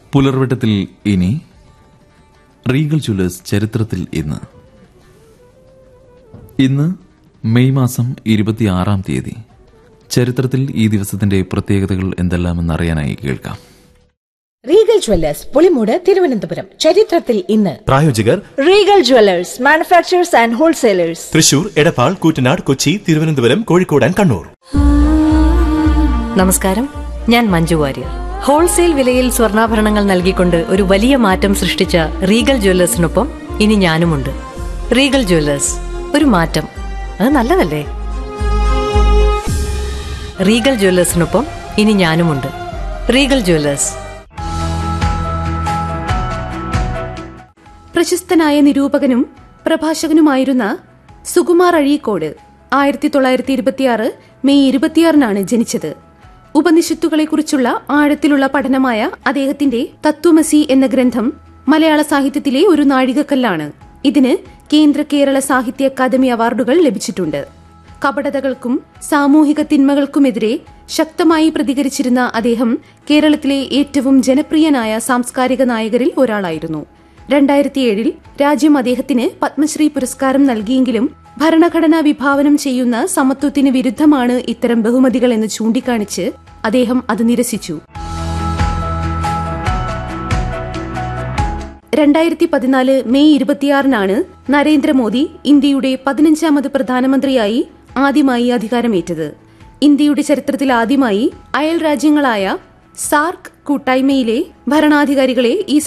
പുലർവട്ടത്തിൽ ഇനി Regal Jewellers ചരിത്രത്തിൽ ഇന്ന് ഇന്ന് മെയ് മാസം ഇരുപത്തിയാറാം തീയതി ചരിത്രത്തിൽ ഈ ദിവസത്തിന്റെ പ്രത്യേകതകൾ എന്തെല്ലാമെന്നറിയാനായി കേൾക്കാം റീഗൽ ജ്വല്ലേഴ്സ് പുളിമൂട് തിരുവനന്തപുരം ചരിത്രത്തിൽ ഇന്ന് പ്രായോജകർ Regal jewellers manufacturers and wholesalers Thrissur Edappal Koottanad Kochi Thiruvananthapuram Kozhikode and Kannur നമസ്കാരം ഞാൻ മഞ്ജു വാര്യർ ഹോൾസെയിൽ വിലയിൽ സ്വർണ്ണാഭരണങ്ങൾ നൽകിക്കൊണ്ട് ഒരു വലിയ മാറ്റം സൃഷ്ടിച്ച റീഗൽ ജ്വല്ലേഴ്സിനൊപ്പം ഇനി ഞാനുമുണ്ട് റീഗൽ ജ്വല്ലേഴ്സ് ഒരു മാറ്റം അത് നല്ലതല്ലേ റീഗൽ ജ്വല്ലേഴ്സിനൊപ്പം ഇനി ഞാനുമുണ്ട് റീഗൽ ജ്വല്ലേഴ്സ് പ്രശസ്തനായ നിരൂപകനും പ്രഭാഷകനുമായിരുന്ന സുകുമാർ അഴീക്കോട് ആയിരത്തി തൊള്ളായിരത്തി ഇരുപത്തിയാറ് മെയ് ഇരുപത്തിയാറിനാണ് ജനിച്ചത് ഉപനിഷത്തുകളെക്കുറിച്ചുള്ള ആഴത്തിലുള്ള പഠനമായ അദ്ദേഹത്തിന്റെ തത്വമസി എന്ന ഗ്രന്ഥം മലയാള സാഹിത്യത്തിലെ ഒരു നാഴികക്കല്ലാണ് ഇതിന് കേന്ദ്ര കേരള സാഹിത്യ അക്കാദമി അവാർഡുകൾ ലഭിച്ചിട്ടുണ്ട് കപടതകൾക്കും സാമൂഹിക തിന്മകൾക്കുമെതിരെ ശക്തമായി പ്രതികരിച്ചിരുന്ന അദ്ദേഹം കേരളത്തിലെ ഏറ്റവും ജനപ്രിയനായ സാംസ്കാരിക നായകരിൽ ഒരാളായിരുന്നു രണ്ടായിരത്തിയേഴിൽ രാജ്യം അദ്ദേഹത്തിന് പത്മശ്രീ പുരസ്കാരം നൽകിയെങ്കിലും ഭരണഘടന വിഭാവനം ചെയ്യുന്ന സമത്വത്തിന് വിരുദ്ധമാണ് ഇത്തരം ബഹുമതികൾ എന്ന് ചൂണ്ടിക്കാണിച്ച് അദ്ദേഹം അത് നിരസിച്ചു രണ്ടായിരത്തി പതിനാല് മെയ് ഇരുപത്തിയാറിനാണ് നരേന്ദ്രമോദി ഇന്ത്യയുടെ പതിനഞ്ചാമത് പ്രധാനമന്ത്രിയായി ആദ്യമായി അധികാരമേറ്റത് ഇന്ത്യയുടെ ചരിത്രത്തിൽ ആദ്യമായി അയൽ രാജ്യങ്ങളായ സാർക്ക് കൂട്ടായ്മയിലെ ഭരണാധികാരികളെ ഈ